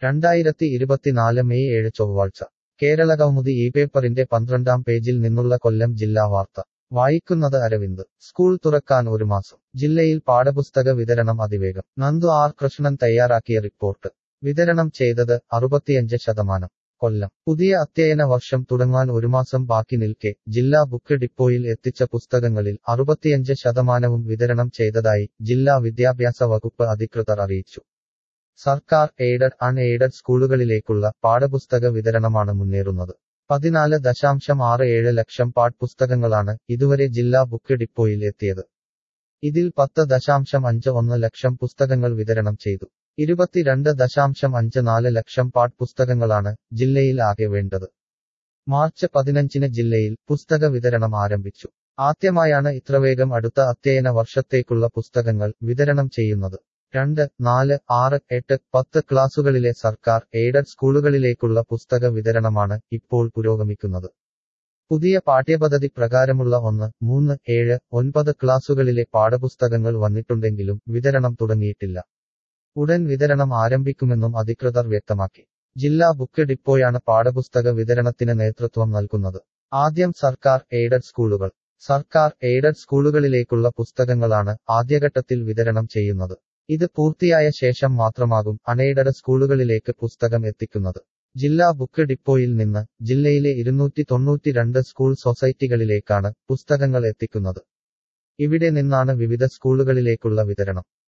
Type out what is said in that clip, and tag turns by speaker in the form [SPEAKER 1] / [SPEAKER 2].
[SPEAKER 1] രണ്ടായിരത്തി ഇരുപത്തിനാല് മെയ് ഏഴ് ചൊവ്വാഴ്ച കേരളകൗമുദി ഈ പേപ്പറിന്റെ പന്ത്രണ്ടാം പേജിൽ നിന്നുള്ള കൊല്ലം ജില്ലാ വാർത്ത വായിക്കുന്നത് അരവിന്ദ് സ്കൂൾ തുറക്കാൻ ഒരു മാസം ജില്ലയിൽ പാഠപുസ്തക വിതരണം അതിവേഗം നന്ദു ആർ കൃഷ്ണൻ തയ്യാറാക്കിയ റിപ്പോർട്ട് വിതരണം ചെയ്തത് അറുപത്തിയഞ്ച് ശതമാനം കൊല്ലം പുതിയ അധ്യയന വർഷം തുടങ്ങാൻ ഒരു മാസം ബാക്കി നിൽക്കെ ജില്ലാ ബുക്ക് ഡിപ്പോയിൽ എത്തിച്ച പുസ്തകങ്ങളിൽ അറുപത്തിയഞ്ച് ശതമാനവും വിതരണം ചെയ്തതായി ജില്ലാ വിദ്യാഭ്യാസ വകുപ്പ് അധികൃതർ അറിയിച്ചു സർക്കാർ എയ്ഡഡ് അൺ എയ്ഡഡ് സ്കൂളുകളിലേക്കുള്ള പാഠപുസ്തക വിതരണമാണ് മുന്നേറുന്നത് പതിനാല് ദശാംശം ആറ് ഏഴ് ലക്ഷം പാഠ്പുസ്തകങ്ങളാണ് ഇതുവരെ ജില്ലാ ബുക്ക് ഡിപ്പോയിൽ എത്തിയത് ഇതിൽ പത്ത് ദശാംശം അഞ്ച് ഒന്ന് ലക്ഷം പുസ്തകങ്ങൾ വിതരണം ചെയ്തു ഇരുപത്തിരണ്ട് ദശാംശം അഞ്ച് നാല് ലക്ഷം പാഠ്പുസ്തകങ്ങളാണ് ജില്ലയിൽ ആകെ വേണ്ടത് മാർച്ച് പതിനഞ്ചിന് ജില്ലയിൽ പുസ്തക വിതരണം ആരംഭിച്ചു ആദ്യമായാണ് ഇത്രവേഗം അടുത്ത അധ്യയന വർഷത്തേക്കുള്ള പുസ്തകങ്ങൾ വിതരണം ചെയ്യുന്നത് രണ്ട് നാല് ആറ് എട്ട് പത്ത് ക്ലാസുകളിലെ സർക്കാർ എയ്ഡഡ് സ്കൂളുകളിലേക്കുള്ള പുസ്തക വിതരണമാണ് ഇപ്പോൾ പുരോഗമിക്കുന്നത് പുതിയ പാഠ്യപദ്ധതി പ്രകാരമുള്ള ഒന്ന് മൂന്ന് ഏഴ് ഒൻപത് ക്ലാസുകളിലെ പാഠപുസ്തകങ്ങൾ വന്നിട്ടുണ്ടെങ്കിലും വിതരണം തുടങ്ങിയിട്ടില്ല ഉടൻ വിതരണം ആരംഭിക്കുമെന്നും അധികൃതർ വ്യക്തമാക്കി ജില്ലാ ബുക്ക് ഡിപ്പോയാണ് പാഠപുസ്തക വിതരണത്തിന് നേതൃത്വം നൽകുന്നത് ആദ്യം സർക്കാർ എയ്ഡഡ് സ്കൂളുകൾ സർക്കാർ എയ്ഡഡ് സ്കൂളുകളിലേക്കുള്ള പുസ്തകങ്ങളാണ് ആദ്യഘട്ടത്തിൽ വിതരണം ചെയ്യുന്നത് ഇത് പൂർത്തിയായ ശേഷം മാത്രമാകും അൺഎയ്ഡഡ് സ്കൂളുകളിലേക്ക് പുസ്തകം എത്തിക്കുന്നത് ജില്ലാ ബുക്ക് ഡിപ്പോയിൽ നിന്ന് ജില്ലയിലെ ഇരുന്നൂറ്റി തൊണ്ണൂറ്റിരണ്ട് സ്കൂൾ സൊസൈറ്റികളിലേക്കാണ് പുസ്തകങ്ങൾ എത്തിക്കുന്നത് ഇവിടെ നിന്നാണ് വിവിധ സ്കൂളുകളിലേക്കുള്ള വിതരണം